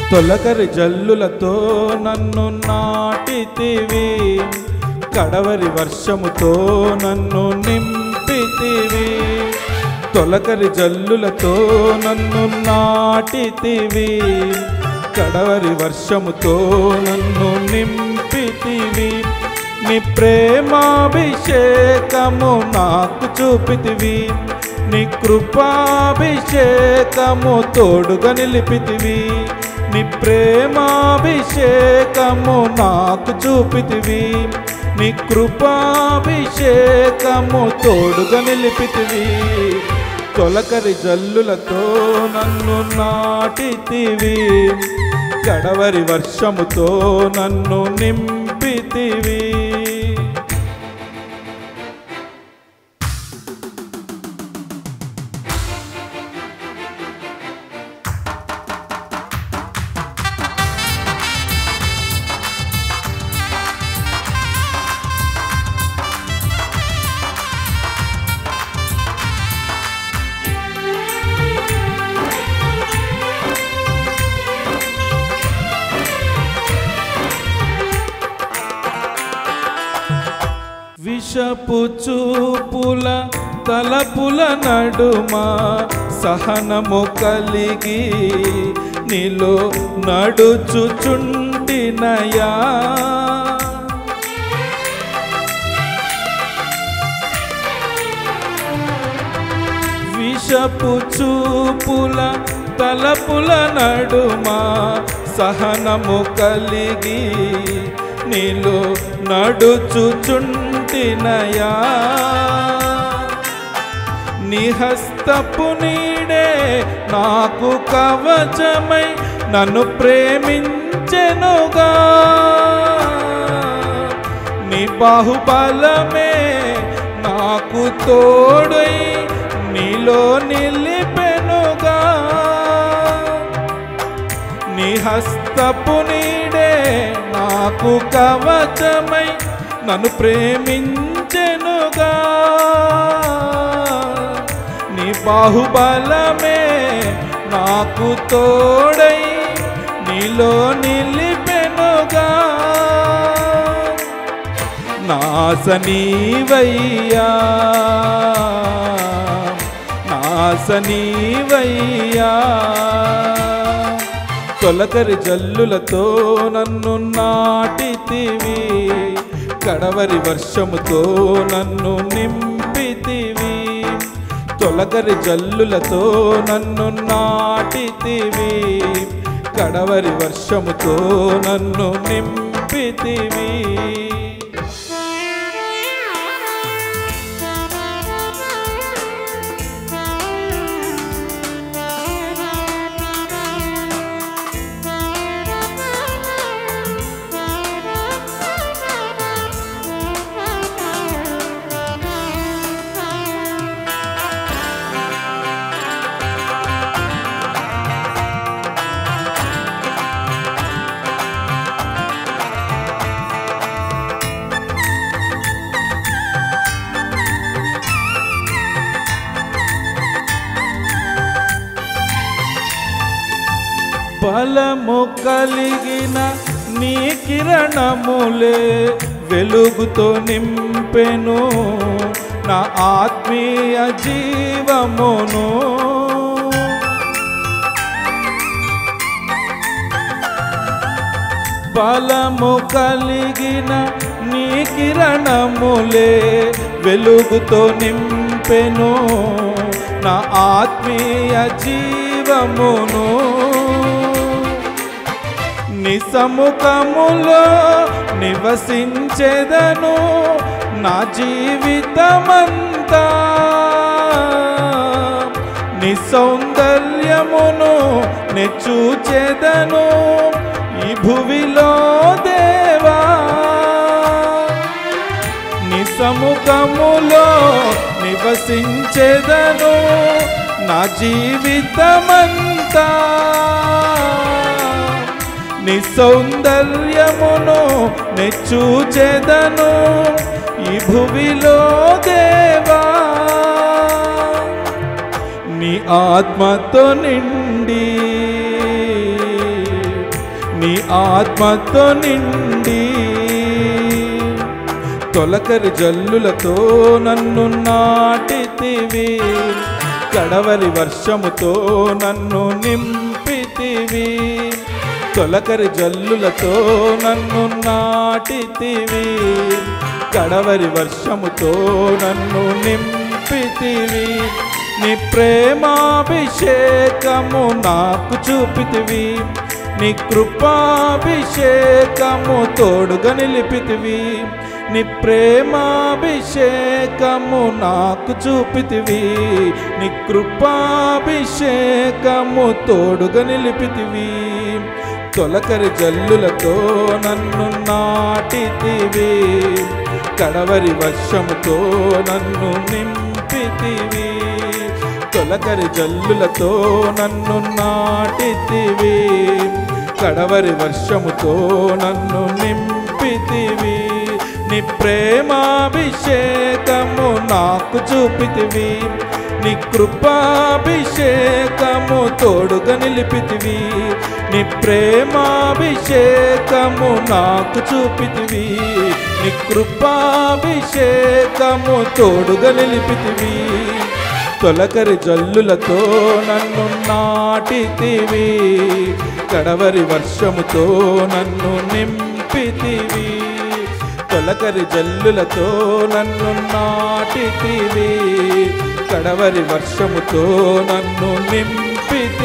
తొలకరి జల్లులతో నన్ను నాటితివి కడవరి వర్షముతో నన్ను నింపితివి తొలకరి జల్లులతో నన్ను నాటితివి కడవరి వర్షముతో నన్ను నింపితివి నీ ప్రేమాభిషేకము నాకు చూపితివి నీ కృపాభిషేకము తోడుగా నిలిపితివి నీ ప్రేమాభిషేకము నాకు చూపితివి నీ కృపాభిషేకము తోడుగా నిలిపితివి తొలకరి జల్లులతో నన్ను నాటితివి కడవరి వర్షముతో నన్ను నింపితివి విషపు చూపుల తలపుల నడుమ సహనము కలిగి నీలో నడుచుచుంటినయా విషపు చూపుల తలపుల నడుమ సహనము కలిగి నీలో నడుచుచుంటినయా నిహస్తపు నీడే నాకు కవచమై నన్ను ప్రేమించెనుగా నీ బాహుబలమే నాకు తోడై నీలో నిలిపెనుగా నీ హస్తపు నీడే నాకు కవచమై నన్ను ప్రేమించెనుగా నీ బాహుబలమే నాకు తోడై నీలో నిలిపెనుగా నాసనీవయ్యా నాసనీవయ్యా తొలకరి జల్లులతో నన్ను నాటితివి కడవరి వర్షముతో నన్ను నింపితివి తొలకరి జల్లులతో నన్ను నాటితివి కడవరి వర్షముతో నన్ను నింపితివి బలము కలిగిన నీ కిరణములే వెలుగుతో నింపెను నా ఆత్మీయ జీవమును బలము కలిగిన నీ కిరణములే వెలుగుతో నింపెను నా ఆత్మీయ జీవమును నిసముఖములో నివసించెదను నా జీవితమంతా నీ సౌందర్యమును నెచ్చూచెదను ఈ భువిలో దేవా నీ సముఖములో నివసించెదను నా జీవితమంతా నీ సౌందర్యమును నెచ్చూచెదను ఈ భువిలో దేవా నీ ఆత్మతో నిండి నీ ఆత్మతో నిండి తొలకరి జల్లులతో నన్ను నాటితివి కడవరి వర్షముతో నన్ను నింపితివి తొలకరి జల్లులతో నన్ను నాటితివి కడవరి వర్షముతో నన్ను నింపితివి నీ ప్రేమాభిషేకము నాకు చూపితివి నీ కృపాభిషేకము తోడుగా నిలిపితివి నీ ప్రేమాభిషేకము నాకు చూపితివి నీ కృపాభిషేకము తోడుగా నిలిపితివి తొలకరి జల్లులతో నన్ను నాటితివి కడవరి వర్షముతో నన్ను నింపితివి తొలకరి జల్లులతో నన్ను నాటితివి కడవరి వర్షముతో నన్ను నింపితివి నీ ప్రేమాభిషేకము నాకు చూపితివి నీ కృపాభిషేకము తోడుగా నిలిపితివి నీ ప్రేమాభిషేకము నాకు చూపితివి నీ కృపాభిషేకము తోడుగా నిలిపితివి తొలకరి జల్లులతో నన్ను నాటితివి కడవరి వర్షముతో నన్ను నింపితివి తొలకరి జల్లులతో నన్ను నాటితివి కడవరి వర్షముతో నన్ను నింపితివి